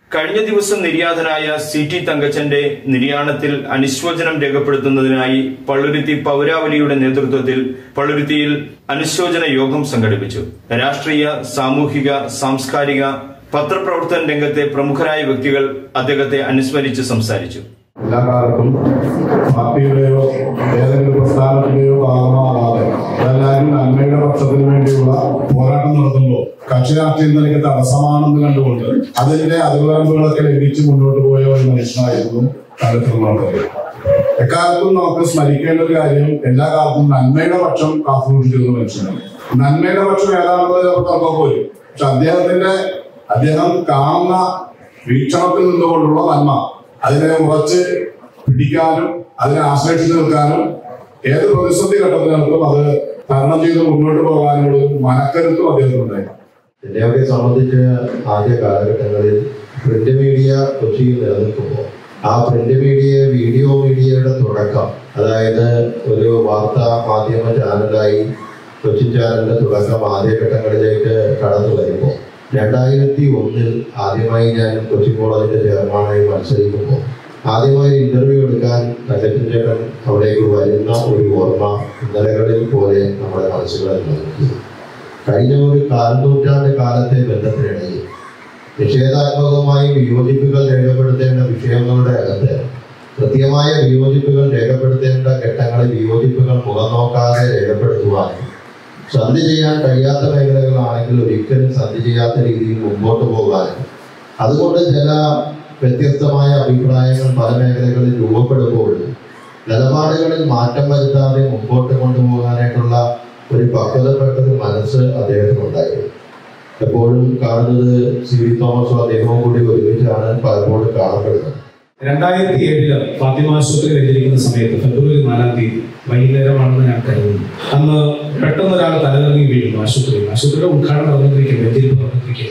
കഴിഞ്ഞ ദിവസം നിര്യാതനായ C T തങ്കച്ചന്റെ നിര്യാണത്തിൽ അനുശോചനം രേഖപ്പെടുത്തുന്നതിനായി പള്ളുരുത്തി പൗരാവലിയുടെ നേതൃത്വത്തിൽ പള്ളുരുത്തിയിൽ അനുശോചന യോഗം സംഘടിപ്പിച്ചു രാഷ്ട്രീയ സാമൂഹിക സാംസ്കാരിക പത്രപ്രവർത്തന രംഗത്തെ പ്രമുഖരായ വ്യക്തികൾ അദ്ദേഹത്തെ അനുസ്മരിച്ച് സംസാരിച്ചു എല്ലാ കാലത്തും പാർട്ടിയുടെയോ ഏതെങ്കിലും പ്രസ്ഥാനത്തിന്റെയോ ഭാഗമാകാതെ എല്ലാവരും നന്മയുടെ പക്ഷത്തിന് വേണ്ടിയുള്ള പോരാട്ടം നടത്തുമ്പോൾ കക്ഷി രാഷ്ട്രീയം തനിക്ക് തടസ്സമാണെന്ന് കണ്ടുകൊണ്ട് അതിന്റെ അതിർവരമ്പുകളൊക്കെ ലംഘിച്ച് മുന്നോട്ട് പോയ ഒരു മനുഷ്യനായിരുന്നു കണ്ടെത്തുന്നത് എക്കാലത്തും നമുക്ക് സ്മരിക്കേണ്ട ഒരു കാര്യം എല്ലാ കാലത്തും നന്മയുടെ പക്ഷം കാത്തുസൂക്ഷിച്ചിരുന്ന മനുഷ്യനാണ് നന്മയുടെ പക്ഷം ഏതാണെന്ന് നമുക്ക് പോലും പക്ഷെ അദ്ദേഹത്തിന്റെ അദ്ദേഹം കാണുന്ന വീക്ഷണത്തിൽ നിന്നുകൊണ്ടുള്ള നന്മ അതിനെ ഉറച്ച് പിടിക്കാനും അതിനെ ആശ്രയിച്ചു നിൽക്കാനും ഏത് പ്രതിസന്ധി ഘട്ടത്തിനകത്തും അത് തരണം ചെയ്ത് മുന്നോട്ട് പോകാനുള്ള ഒരു മനക്കരുത്തും അദ്ദേഹത്തിനുണ്ടായിരുന്നു എന്നെയൊക്കെ സംബന്ധിച്ച് ആദ്യ കാലഘട്ടങ്ങളിൽ പ്രിന്റ് മീഡിയ കൊച്ചിയിൽ നിലനിൽക്കുമ്പോൾ ആ പ്രിന്റ് മീഡിയ വീഡിയോ മീഡിയയുടെ തുടക്കം അതായത് ഒരു വാർത്താ മാധ്യമ ചാനലായി കൊച്ചിൻ ചാനലിന്റെ തുടക്കം ആദ്യഘട്ടങ്ങളിലേക്ക് കടന്നു വരുമ്പോൾ രണ്ടായിരത്തി ഒന്നിൽ ആദ്യമായി ഞാൻ കൊച്ചിൻ കോളേജിന്റെ ചെയർമാനായി മത്സരിക്കുമ്പോൾ ആദ്യമായി ഇന്റർവ്യൂ എടുക്കാൻ തങ്കച്ചൻ ചേട്ടൻ അവിടേക്ക് വരുന്ന ഒരു ഓർമ്മ ഇന്നലകളിൽ പോലെ നമ്മുടെ മനസ്സുകളിൽ നൽകി കഴിഞ്ഞ ഒരു കാൽനൂറ്റാണ്ട് കാലത്തെ ബന്ധത്തിനിടയിൽ നിഷേധാത്മകമായി വിയോജിപ്പുകൾ രേഖപ്പെടുത്തേണ്ട വിഷയങ്ങളുടെ അകത്ത് കൃത്യമായ വിയോജിപ്പുകൾ രേഖപ്പെടുത്തേണ്ട ഘട്ടങ്ങളിൽ വിയോജിപ്പുകൾ മുഖം നോക്കാതെ രേഖപ്പെടുത്തുവാനും സന്ധി ചെയ്യാൻ കഴിയാത്ത മേഖലകളാണെങ്കിൽ ഒരിക്കലും സന്ധി ചെയ്യാത്ത രീതിയിൽ മുമ്പോട്ട് പോകാനും അതുകൊണ്ട് ചില വ്യത്യസ്തമായ അഭിപ്രായങ്ങൾ പല മേഖലകളിൽ രൂപപ്പെടുമ്പോൾ നിലപാടുകളിൽ മാറ്റം വരുത്താതെ മുമ്പോട്ട് കൊണ്ടുപോകാനായിട്ടുള്ള ഒരു പക്വതപ്പെട്ട ഒരു മനസ്സ് അദ്ദേഹത്തിനുണ്ടായിരുന്നു എപ്പോഴും കാണുന്നത് സി വി തോമസും അദ്ദേഹവും കൂടി ഒരുമിച്ചാണ് പലപ്പോഴും കാണപ്പെടുന്നത് രണ്ടായിരത്തി ഏഴില് ഫാത്തിമ ആശുപത്രി വെഞ്ചരിക്കുന്ന സമയത്ത് ഫെബ്രുവരി നാലാം തീയതി വൈകുന്നേരമാണെന്ന് ഞാൻ കരുതുന്നു അന്ന് പെട്ടെന്ന് ഒരാൾ തലകറങ്ങി വീഴുന്നു ആശുപത്രിയിൽ ആശുപത്രിയുടെ ഉദ്ഘാടനം നടന്നിരിക്കും വെഞ്ചരിപ്പ് നടന്നിരിക്കും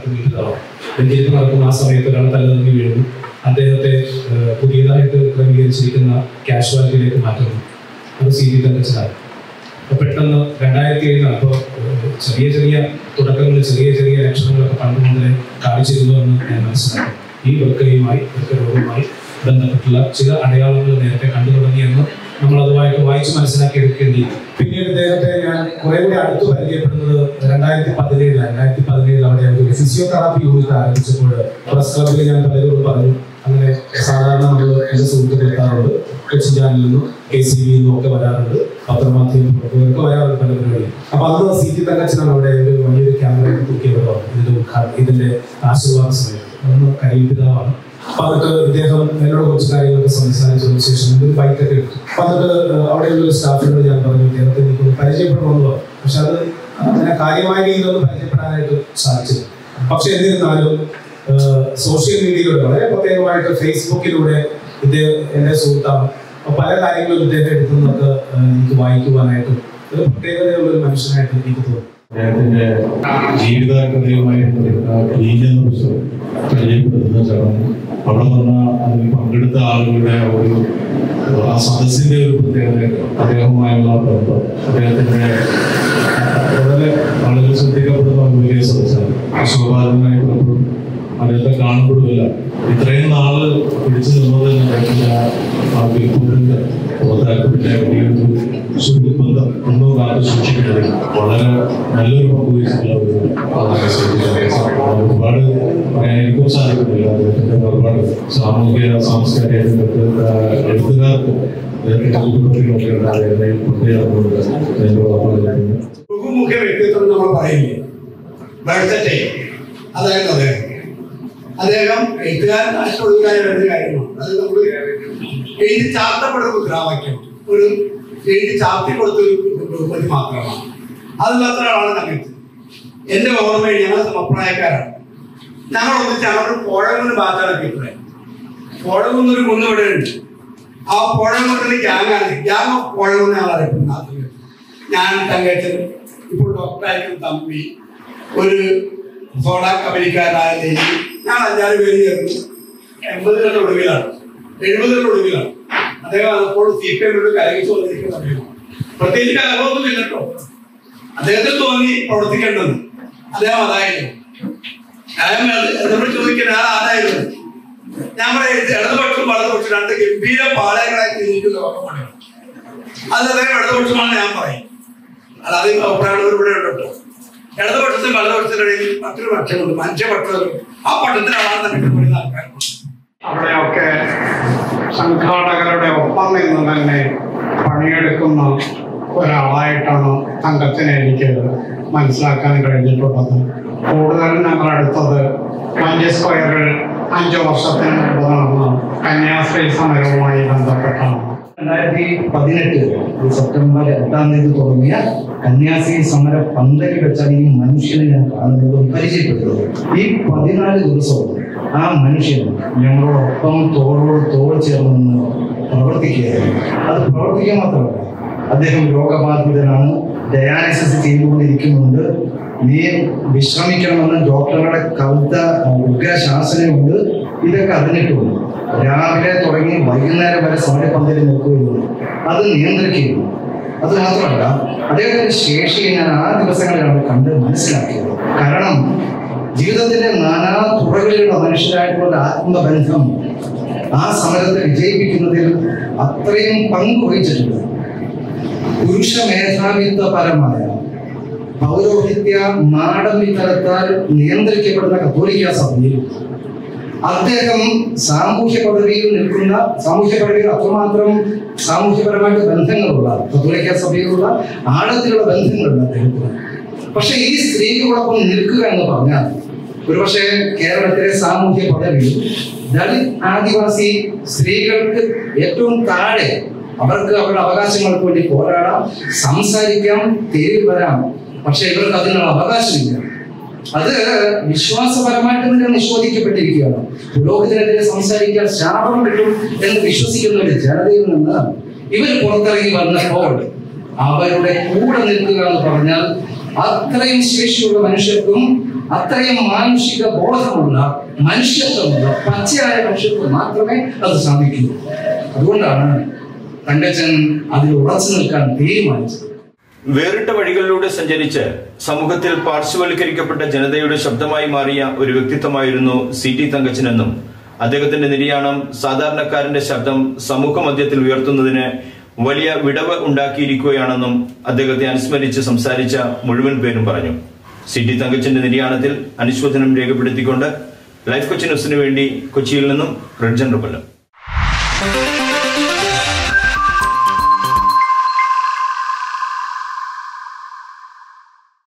വെഞ്ചരിപ്പ് നടക്കുന്ന ആ സമയത്ത് ഒരാൾ തലകറങ്ങി വീഴുന്നു അദ്ദേഹത്തെ ഏഹ്, പുതിയതായിട്ട് ക്രമീകരിച്ചിരിക്കുന്ന കാഷ്വാലിറ്റിയിലേക്ക് മാറ്റുന്നു അത് സി ടി തങ്കച്ചനാണ് അപ്പൊ പെട്ടെന്ന് രണ്ടായിരത്തി ഏഴിലാണ് അപ്പോൾ ചെറിയ ചെറിയ തുടക്കങ്ങൾ ചെറിയ ചെറിയ ലക്ഷണങ്ങളൊക്കെ പണ്ട് മുതലേ കാണിച്ചിരുന്നു എന്ന് ഞാൻ മനസ്സിലാക്കി ഈ വൃക്കയുമായി വൃക്കരോഗവുമായി ബന്ധപ്പെട്ടുള്ള ചില അടയാളങ്ങൾ നേരത്തെ കണ്ടു തുടങ്ങിയെന്ന് നമ്മൾ അതുമായിട്ട് വായിച്ച് മനസ്സിലാക്കി എടുക്കേണ്ടി പിന്നീട് ഇദ്ദേഹത്തെ ഞാൻ കുറെ കൂടി അടുത്ത് പരിചയപ്പെടുന്നത് രണ്ടായിരത്തി പതിനേഴിലാണ് രണ്ടായിരത്തി പതിനേഴിൽ അവിടെ ഒരു ഫിസിയോതെറാപ്പി യൂണിറ്റ് ആരംഭിച്ചപ്പോൾ പ്രസ് ക്ലബിൽ ഞാൻ പലരോട് പറഞ്ഞു അങ്ങനെ സാധാരണ നമ്മൾ എൻ്റെ സുഹൃത്തുക്കൾ എത്താറുണ്ട് കൊച്ചി ചാനലിൽ നിന്നും കെ സി ബിയിൽ നിന്നും ഒക്കെ വരാറുണ്ട് പത്രമാധ്യമ പ്രവർത്തകരൊക്കെ വരാറുണ്ട് പല പരിപാടി അപ്പൊ അന്ന് സി ടി തങ്കച്ചനാണ് അവിടെ ഒരു വലിയൊരു ക്യാമറ തൂക്കിയവരോ ഇതിന്റെ ഉദ്ഘാടനം ഇതിന്റെ ആശീർവാദ സമയത്ത് അന്ന് കരിയിപ്പിതാവാണ് അപ്പൊ എന്നിട്ട് ഇദ്ദേഹം എന്നോട് കുറച്ച് കാര്യങ്ങളൊക്കെ സംസാരിച്ചതിന് ശേഷം ഒരു ബൈക്കൊക്കെ എടുത്തു അപ്പൊ എന്നിട്ട് അവിടെയുള്ള ഒരു സ്റ്റാഫിനോട് ഞാൻ പറഞ്ഞു ഇദ്ദേഹത്തെ എനിക്കൊന്ന് പരിചയപ്പെടണമെന്ന് പറഞ്ഞു പക്ഷെ അത് അങ്ങനെ കാര്യമായ രീതിയിലൊന്നും പരിചയപ്പെടാനായിട്ട് സാധിച്ചില്ല പക്ഷെ എന്നിരുന്നാലും സോഷ്യൽ മീഡിയയിലൂടെ വളരെ പ്രത്യേകമായിട്ട് ഫേസ്ബുക്കിലൂടെ ഇദ്ദേഹം എൻ്റെ സുഹൃത്താണ് അപ്പൊ പല കാര്യങ്ങളും ഇദ്ദേഹം എടുക്കുന്നതൊക്കെ ഏഹ്, എനിക്ക് വായിക്കുവാനായിട്ടും ഒരു പ്രത്യേകതയുള്ള ഒരു മനുഷ്യനായിട്ട് എനിക്ക് തോന്നുന്നു അദ്ദേഹത്തിന്റെ ജീവിതകഥയുമായി ബന്ധപ്പെട്ട ലീന എന്ന പുസ്തകം പരിചയപ്പെടുത്തുന്ന ചടങ്ങ് അവിടെ വന്ന അതിൽ പങ്കെടുത്ത ആളുകളുടെ ഒരു ആ സദസ്സിന്റെ ഒരു പ്രത്യേകത അദ്ദേഹവുമായുള്ള ബന്ധം അദ്ദേഹത്തിന്റെ വളരെ ആളുകൾ ശ്രദ്ധിക്കപ്പെടുന്ന ഒരു വലിയ സദസ്സാണ് അശോകാരനായി പലപ്പോഴും അദ്ദേഹത്തെ കാണപ്പെടുകയില്ല ഇത്രയും നാള് പിടിച്ചു നിന്നത് തന്നെ അദ്ദേഹത്തിന്റെ ആ- ആ വിൽപ്പൂരിന്റെ പുറത്താക്കപ്പെട്ട വലിയൊരു സുഹൃത്ബന്ധം ഒന്നും കാത്തു സൂക്ഷിക്കുന്നത് വളരെ നല്ലൊരു പങ്കുവഹിച്ചിട്ടുള്ള ഒരു ആളാണ് ശ്രീ ജയരാജ്. ഒരുപാട് പറയാൻ എനിക്കും സാധിക്കുന്നില്ല അദ്ദേഹത്തിന്റെ ഒരുപാട് സാമൂഹിക സാംസ്കാരിക രംഗത്ത് ആ, എഴുത്തുകാർക്കും അദ്ദേഹത്തിന്റെ കുടുംബത്തിനൊക്കെ ഉണ്ടായിരുന്ന പ്രത്യേകതകളുണ്ട് അതിനോടൊപ്പം തന്നെ ബഹുമുഖ വ്യക്തിത്വം നമ്മൾ പറയില്ലേ ബർത്തറ്റെ അതായിരുന്നു അദ്ദേഹം അദ്ദേഹം എഴുത്തുകാരനായിട്ടുള്ളതായ ഒരു കാര്യമാണ് അത് നമ്മൾ എഴുതി ചാർത്തപ്പെടുന്ന മുദ്രാവാക്യം ഒരു എഴുതി ചാർത്തി കൊടുത്തൊരു ബഹുമതി മാത്രമാണ് അത് മാത്രമാണ് ഞങ്ങൾക്ക് എന്റെ ഓർമ്മയിൽ ഞങ്ങൾ സമപ്രായക്കാരാണ് ഞങ്ങൾ ഒന്നിച്ച് ഞങ്ങളുടെ പുഴകുന്ന് ഭാഗത്താണ് അഭിപ്രായം പുഴകുന്നൊരു കുന്ന് ഇവിടെ ഉണ്ട് ആ പുഴകുന്നിൽ ഗ്യാങ്ങാണ് ഗ്യാങ് ഓഫ് പുഴകുന്ന് ഞങ്ങൾ അറിയപ്പെടുന്നത് ആ സമയത്ത്. ഞാൻ തങ്കച്ചൻ ഇപ്പോൾ ഡോക്ടറായിരിക്കും തമ്പി ഒരു സോഡ കമ്പനിക്കാരനായ ലേഡി ഞാൻ അഞ്ചാറ് പേര് ചേർന്ന് എൺപതുകളുടെ ഒടുവിലാണ് എഴുപതുകളുടെ ഒടുവിലാണ് അദ്ദേഹം അപ്പോൾ സി പി എമ്മിനോട് കലകിച്ചു വന്നിരിക്കുന്ന സമയമാണ് പ്രത്യേകിച്ച് കലഹമൊന്നും ഇല്ല കേട്ടോ അദ്ദേഹത്തിന് തോന്നി പ്രവർത്തിക്കേണ്ടെന്ന് അദ്ദേഹം അതായിരുന്നു അയാൾ നമ്മൾ ചോദിക്കുന്ന ആൾ ആരായിരുന്നു ഞാൻ പറയാം ഇത് ഇടതുപക്ഷം വലതുപക്ഷം രണ്ട് ഗംഭീര പാളയങ്ങളായിട്ട് നിൽക്കുന്ന ഉറപ്പാണ് അത് അദ്ദേഹം ഇടതുപക്ഷമാണ് ഞാൻ പറയും അല്ലാതെ ഈ അഭിപ്രായമുള്ളവർ ഇവിടെ ഉണ്ട് കേട്ടോ ഇടതുപക്ഷത്തിനും വലതുപക്ഷത്തിനും ഇടയിൽ മറ്റൊരു പക്ഷമുണ്ട് മനുഷ്യപക്ഷവും ആ പക്ഷത്തിനാണെന്ന് പറയുന്ന ആൾക്കാരുണ്ട് അവിടെയൊക്കെ സംഘാടകരുടെ ഒപ്പം നിന്ന് തന്നെ പണിയെടുക്കുന്ന ഒരാളായിട്ടാണ് തങ്കത്തിനെ എനിക്ക് മനസ്സിലാക്കാൻ കഴിഞ്ഞിട്ടുള്ളത് കൂടുതലും ഞങ്ങൾ അടുത്തത് മഞ്ച് സ്ക്വയറിൽ അഞ്ചു വർഷത്തിന് മുമ്പ് നടന്ന കന്യാസ്ത്രീ സമരവുമായി ബന്ധപ്പെട്ടാണ് രണ്ടായിരത്തി പതിനെട്ട് സെപ്റ്റംബർ എട്ടാം തീയതി തുടങ്ങിയ കന്യാസ്ത്രീ സമര പന്തലിൽ വെച്ചാണ് ഈ മനുഷ്യനെ ഞാൻ കാണുന്നതും പരിചയപ്പെടുന്നത് ഈ പതിനാല് ദിവസവും ആ മനുഷ്യൻ ഞങ്ങളോടൊപ്പം തോളോട് തോൾ ചേർന്ന് നിന്ന് പ്രവർത്തിക്കുകയായിരുന്നു അത് പ്രവർത്തിക്കുക മാത്രമല്ല അദ്ദേഹം രോഗബാധിതനാണ് ഡയാലിസിസ് ചെയ്തുകൊണ്ടിരിക്കുന്നുണ്ട് നീ വിശ്രമിക്കണമെന്ന് ഡോക്ടറുടെ കവിത ഉഗ്രശാസനമുണ്ട് ഇതൊക്കെ അറിഞ്ഞിട്ടുണ്ട് രാവിലെ തുടങ്ങി വൈകുന്നേരം വരെ സമരപന്തലിൽ നിൽക്കുകയുള്ളൂ അത് നിയന്ത്രിക്കുകയുള്ളൂ അത് മാത്രമല്ല അദ്ദേഹത്തിന്റെ ശേഷിയെ ഞാൻ ആ ദിവസങ്ങളിലാണ് കണ്ട് മനസ്സിലാക്കിയത് കാരണം ജീവിതത്തിന്റെ നാനാ തുറകളിലുള്ള മനുഷ്യരായിട്ടുള്ള ആത്മബന്ധം ആ സമരത്തെ വിജയിപ്പിക്കുന്നതിൽ അത്രയും പങ്ക് വഹിച്ചിട്ടുണ്ട് പുരുഷ മേധാവിത്വപരമായ പൗരോഹിത്യ മാടമ്പിത്തരത്താൽ നിയന്ത്രിക്കപ്പെടുന്ന കത്തോലിക്ക സഭയിൽ അദ്ദേഹം സാമൂഹ്യ പദവിയിൽ നിൽക്കുന്ന സാമൂഹ്യ പദവിയിൽ അത്രമാത്രം സാമൂഹ്യപരമായിട്ട് ബന്ധങ്ങളുള്ള കത്തോലിക്ക സഭയിലുള്ള ആഴത്തിലുള്ള ബന്ധങ്ങളുണ്ട് അദ്ദേഹത്തിന് പക്ഷെ ഈ സ്ത്രീകളോടൊപ്പം നിൽക്കുക എന്ന് പറഞ്ഞാൽ ഒരുപക്ഷെ കേരളത്തിലെ സാമൂഹ്യ പദവിയിൽ ദളിത് ആദിവാസി സ്ത്രീകൾക്ക് ഏറ്റവും താഴെ അവർക്ക് അവരുടെ അവകാശങ്ങൾക്ക് വേണ്ടി പോരാടാം സംസാരിക്കാം തെരുവിൽ വരാം പക്ഷെ ഇവർക്ക് അതിനുള്ള അവകാശമില്ല അത് വിശ്വാസപരമായിട്ട് തന്നെ നിഷേധിക്കപ്പെട്ടിരിക്കുകയാണ് പുരോഹിതനെതിരെ സംസാരിക്കാൻ ശാപം കിട്ടും എന്ന് വിശ്വസിക്കുന്ന ഒരു ജനതയിൽ നിന്ന് ഇവർ പുറത്തിറങ്ങി വന്നപ്പോൾ അവരുടെ കൂടെ നിൽക്കുക എന്ന് പറഞ്ഞാൽ അത്രയും ശേഷിയുള്ള മനുഷ്യർക്കും അത്രയും മാനുഷിക ബോധമുള്ള മനുഷ്യത്വമുള്ള പച്ചയായ മനുഷ്യർക്ക് മാത്രമേ അത് സാധിക്കൂ അതുകൊണ്ടാണ് തങ്കച്ചൻ അതിൽ ഉറച്ചു നിൽക്കാൻ തീരുമാനിച്ചത് വേറിട്ട വഴികളിലൂടെ സഞ്ചരിച്ച് സമൂഹത്തിൽ പാർശ്വവൽക്കരിക്കപ്പെട്ട ജനതയുടെ ശബ്ദമായി മാറിയ ഒരു വ്യക്തിത്വമായിരുന്നു സി ടി തങ്കച്ചനെന്നും അദ്ദേഹത്തിന്റെ നിര്യാണം സാധാരണക്കാരന്റെ ശബ്ദം സമൂഹ മധ്യത്തിൽ ഉയർത്തുന്നതിന് വലിയ വിടവ് ഉണ്ടാക്കിയിരിക്കുകയാണെന്നും അദ്ദേഹത്തെ അനുസ്മരിച്ച് സംസാരിച്ച മുഴുവൻ പേരും പറഞ്ഞു സി ടി തങ്കച്ചന്റെ നിര്യാണത്തിൽ അനുശോചനം രേഖപ്പെടുത്തിക്കൊണ്ട് ലൈഫ് കൊച്ചി ന്യൂസിനു വേണ്ടി കൊച്ചിയിൽ നിന്നും റെഡ്ജൻ കൊല്ലം